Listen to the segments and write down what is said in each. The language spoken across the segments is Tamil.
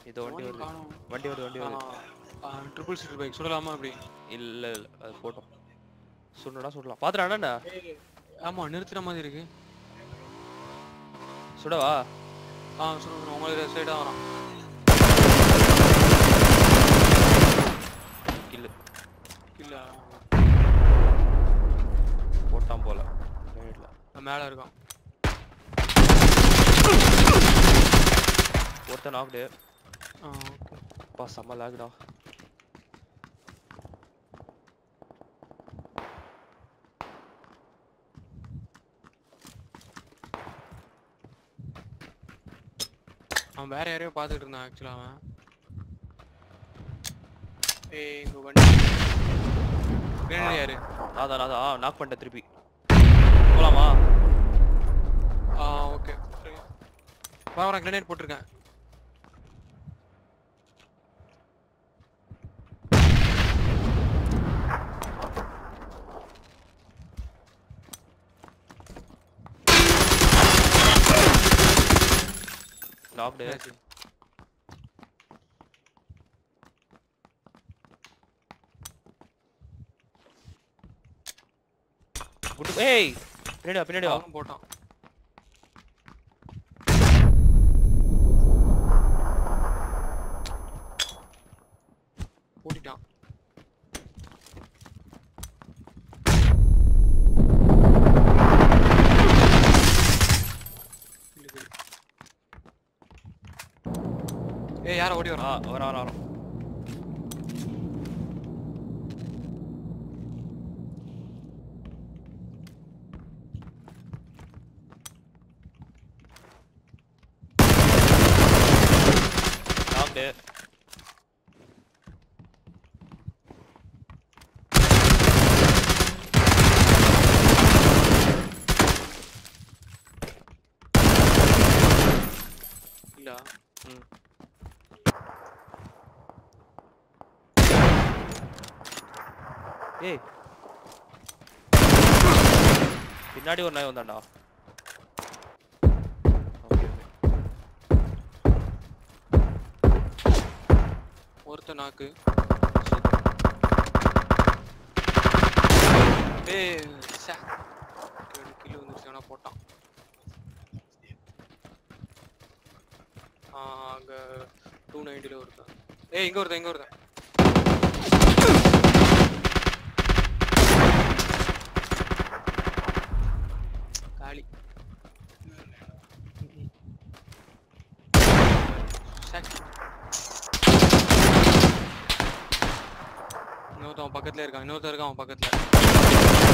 இதோ வண்டி வருது காணோம் வண்டி வருது வண்டி வருது ட்ரிபிள் சீட்டர் பைக் சுடலாமா அப்படி இல்ல இல்ல அது போட்டோம் சுடணும்னா சுடலாம் பாத்துடா அண்ணா ஆமா நிறுத்துற மாதிரி இருக்கு சுடவா ஆ சொல்லுங்க உங்களுக்கு சைடா வரான் இல்ல இல்ல போட்டான் போல grenade ல. நான் மேல இருக்கான் ஒருத்தன் நாக்டு ஆ ஓகே பா செம்ம லாக்டா அவன் வேற யாரையோ பார்த்துட்டு இருந்தான் ஆக்சுவலா அவன் ஏய் இங்க வண்டி கிரேனட் யாரு அதான் அதான் ஆ நாக் பண்ணிட்டேன் திருப்பி போலாமா ஆ ஓகே வர வர கிரேனேட் போட்டிருக்கேன் நாக்டு என்னாச்சு? குட்டு ஏய் பின்னாடி வா பின்னாடி வா அவனும் போட்டான் ஓட்டிட்டான் இல்ல, இல்ல. ஏய் யார ஓடி ஆ வரா வர வர வர நாக்டு இல்ல ம் ஏய் பின்னாடி ஒரு நாய் வந்தான்டா ஓகே ஒருத்த நாக்கு சூப்பர் ஏய் சே ரெண்டு கிலோ வந்துருச்சு அவனா போட்டான் ஆ அங்க டூ நைன்டில ஒருத்தன் ஏய் இங்க ஒருத்தன் இங்க ஒருத்தன் காலி சே. இன்னொருத்தன் அவன் பக்கத்துல இருக்கான் இன்னொருத்தன் இருக்கான் அவன் பக்கத்துல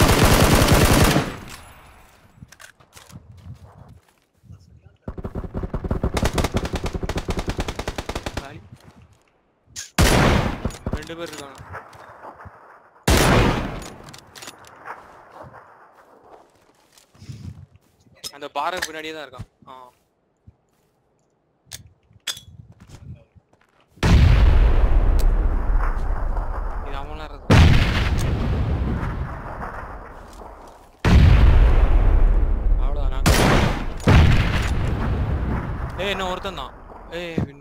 காலி ரெண்டு பேர் இருக்காங்க அந்த பாருக்கு பின்னாடியே தான் இருக்கான் ஆ இது அவன்லாம் இருக்கான் அவ்வளோதான் நாங்க ஏய் இன்னும் ஒருத்தன் தான் ஏய்